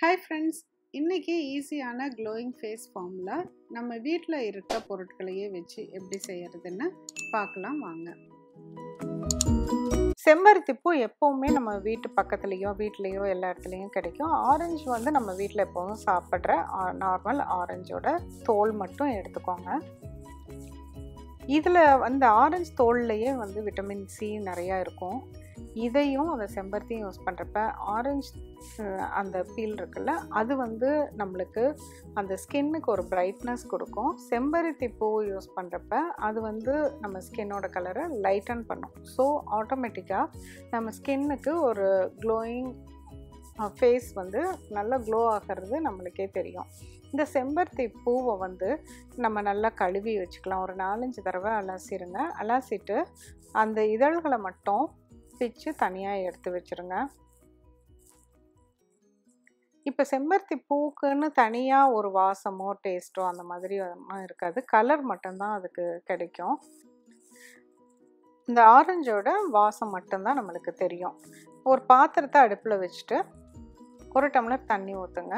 hi friends இன்றைக்கி ஈஸியான glowing face formula நம்ம வீட்டில் இருக்க பொருட்களையே வச்சு எப்படி செய்யறதுன்னு பார்க்கலாம் வாங்க செம்பருத்தி பூ எப்போவுமே நம்ம வீட்டு பக்கத்துலேயோ வீட்லேயோ எல்லா இடத்துலையும் கிடைக்கும் ஆரஞ்சு வந்து நம்ம வீட்டில் எப்போவும் சாப்பிட்ற நார்மல் ஆரஞ்சோட தோல் மட்டும் எடுத்துக்கோங்க இதில் வந்து ஆரஞ்சு தோல்லையே வந்து விட்டமின் சி நிறையா இருக்கும் இதையும் அந்த செம்பருத்தியும் யூஸ் பண்ணுறப்ப ஆரஞ்சு அந்த பீல் இருக்குல்ல அது வந்து நம்மளுக்கு அந்த ஸ்கின்னுக்கு ஒரு பிரைட்னஸ் கொடுக்கும் செம்பருத்தி பூ யூஸ் பண்ணுறப்ப அது வந்து நம்ம ஸ்கின்னோட கலரை லைட்டன் பண்ணும் ஸோ ஆட்டோமேட்டிக்காக நம்ம ஸ்கின்னுக்கு ஒரு க்ளோயிங் ஃபேஸ் வந்து நல்லா க்ளோ ஆகிறது நம்மளுக்கே தெரியும் இந்த செம்பருத்தி பூவை வந்து நம்ம நல்லா கழுவி வச்சுக்கலாம் ஒரு நாலஞ்சு தடவை அலசிடுங்க அலசிட்டு அந்த இதழ்களை மட்டும் பிச்சு தனியாக எடுத்து வச்சுருங்க இப்போ செம்பருத்தி பூக்குன்னு தனியாக ஒரு வாசமோ டேஸ்ட்டோ அந்த மாதிரி இருக்காது கலர் மட்டும்தான் அதுக்கு கிடைக்கும் இந்த ஆரஞ்சோட வாசம் மட்டும்தான் நம்மளுக்கு தெரியும் ஒரு பாத்திரத்தை அடுப்பில் வச்சுட்டு ஒரு டம்ளர் தண்ணி ஊற்றுங்க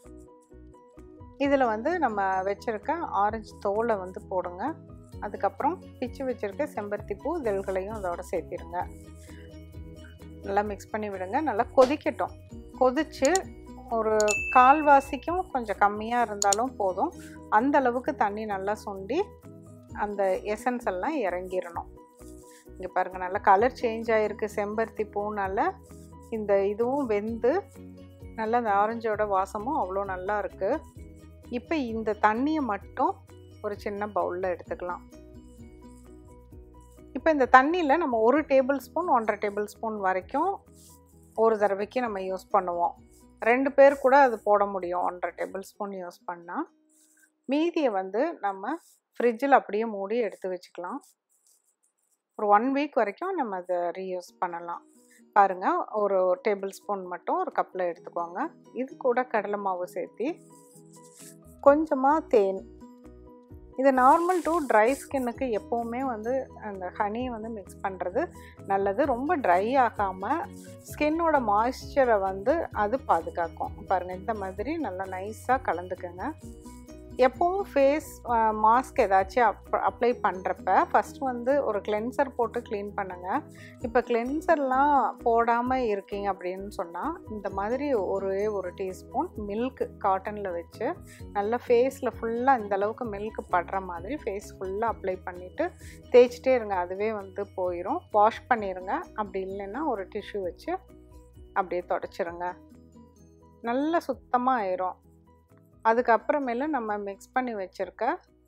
இதில் வந்து நம்ம வச்சுருக்க ஆரஞ்சு தோலை வந்து போடுங்க அதுக்கப்புறம் பிச்சு வச்சுருக்க செம்பருத்தி பூ இதழ்களையும் அதோட சேர்த்திடுங்க நல்லா மிக்ஸ் பண்ணி விடுங்க நல்லா கொதிக்கட்டும் கொதித்து ஒரு கால்வாசிக்கும் கொஞ்சம் கம்மியாக இருந்தாலும் போதும் அந்த அளவுக்கு தண்ணி நல்லா சுண்டி அந்த எசன்ஸ் எல்லாம் இறங்கிடணும் இங்கே பாருங்கள் நல்லா கலர் சேஞ்ச் ஆகிருக்கு செம்பருத்தி பூனால இந்த இதுவும் வெந்து நல்லா அந்த ஆரஞ்சோட வாசமும் அவ்வளோ நல்லா இருக்குது இப்போ இந்த தண்ணியை மட்டும் ஒரு சின்ன பவுலில் எடுத்துக்கலாம் இப்போ இந்த தண்ணியில் நம்ம ஒரு டேபிள் ஸ்பூன் ஒன்றரை டேபிள் ஸ்பூன் வரைக்கும் ஒரு தடவைக்கு நம்ம யூஸ் பண்ணுவோம் ரெண்டு பேர் கூட அது போட முடியும் ஒன்றரை டேபிள் ஸ்பூன் யூஸ் பண்ணால் மீதியை வந்து நம்ம ஃப்ரிட்ஜில் அப்படியே மூடி எடுத்து வச்சுக்கலாம் ஒரு ஒன் வீக் வரைக்கும் நம்ம அதை ரீயூஸ் பண்ணலாம் பாருங்கள் ஒரு டேபிள் ஸ்பூன் மட்டும் ஒரு கப்பில் எடுத்துக்கோங்க இது கூட கடலை மாவு சேர்த்தி கொஞ்சமாக தேன் இது நார்மல் டு ட்ரை ஸ்கின்னுக்கு எப்போவுமே வந்து அந்த ஹனி வந்து மிக்ஸ் பண்ணுறது நல்லது ரொம்ப ட்ரை ஆகாமல் ஸ்கின்னோட மாய்ஸ்சரை வந்து அது பாதுகாக்கும் பாருங்கள் இந்த மாதிரி நல்லா நைஸாக கலந்துக்கோங்க எப்போவும் ஃபேஸ் மாஸ்க் ஏதாச்சும் அப் அப்ளை பண்ணுறப்ப ஃபஸ்ட்டு வந்து ஒரு கிளென்சர் போட்டு க்ளீன் பண்ணுங்கள் இப்போ கிளென்சர்லாம் போடாமல் இருக்கீங்க அப்படின்னு சொன்னால் இந்த மாதிரி ஒரே ஒரு டீஸ்பூன் மில்க் காட்டனில் வச்சு நல்லா ஃபேஸில் ஃபுல்லாக இந்த அளவுக்கு மில்க் படுற மாதிரி ஃபேஸ் ஃபுல்லாக அப்ளை பண்ணிவிட்டு தேய்ச்சிட்டே இருங்க அதுவே வந்து போயிடும் வாஷ் பண்ணிடுங்க அப்படி இல்லைன்னா ஒரு டிஷ்யூ வச்சு அப்படியே தொடச்சிருங்க நல்லா சுத்தமாக ஆயிரும் அதுக்கப்புறமேல நம்ம மிக்ஸ் பண்ணி வச்சுருக்க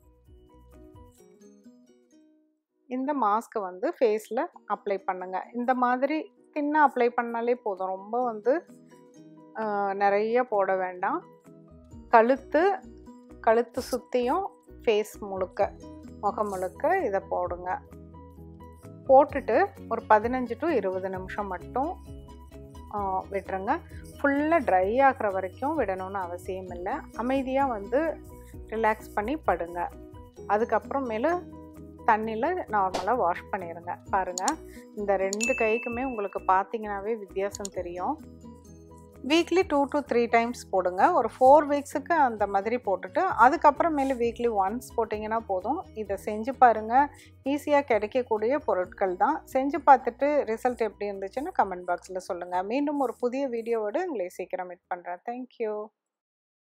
இந்த மாஸ்க்கை வந்து ஃபேஸில் அப்ளை பண்ணுங்கள் இந்த மாதிரி தின்னாக அப்ளை பண்ணாலே போதும் ரொம்ப வந்து நிறைய போட வேண்டாம் கழுத்து கழுத்து சுற்றியும் ஃபேஸ் முழுக்க முகம் முழுக்க இதை போடுங்க போட்டுட்டு ஒரு பதினஞ்சு டு இருபது நிமிஷம் மட்டும் விட்டுருங்க ஃபுல்லாக ட்ரை ஆகிற வரைக்கும் விடணும்னு அவசியம் இல்லை அமைதியாக வந்து ரிலாக்ஸ் பண்ணி படுங்க அதுக்கப்புறமேலு தண்ணியில் நார்மலாக வாஷ் பண்ணிடுங்க பாருங்கள் இந்த ரெண்டு கைக்குமே உங்களுக்கு பார்த்தீங்கன்னாவே வித்தியாசம் தெரியும் weekly two to three times போடுங்க ஒரு ஃபோர் வீக்ஸுக்கு அந்த மாதிரி போட்டுட்டு அதுக்கப்புறமேலு வீக்லி ஒன்ஸ் போட்டிங்கன்னா போதும் இதை செஞ்சு பாருங்கள் ஈஸியாக கிடைக்கக்கூடிய பொருட்கள் தான் செஞ்சு பார்த்துட்டு ரிசல்ட் எப்படி இருந்துச்சுன்னு கமெண்ட் பாக்ஸில் சொல்லுங்கள் மீண்டும் ஒரு புதிய வீடியோவோடு உங்களை சீக்கிரம் மீட் பண்ணுறேன் தேங்க்யூ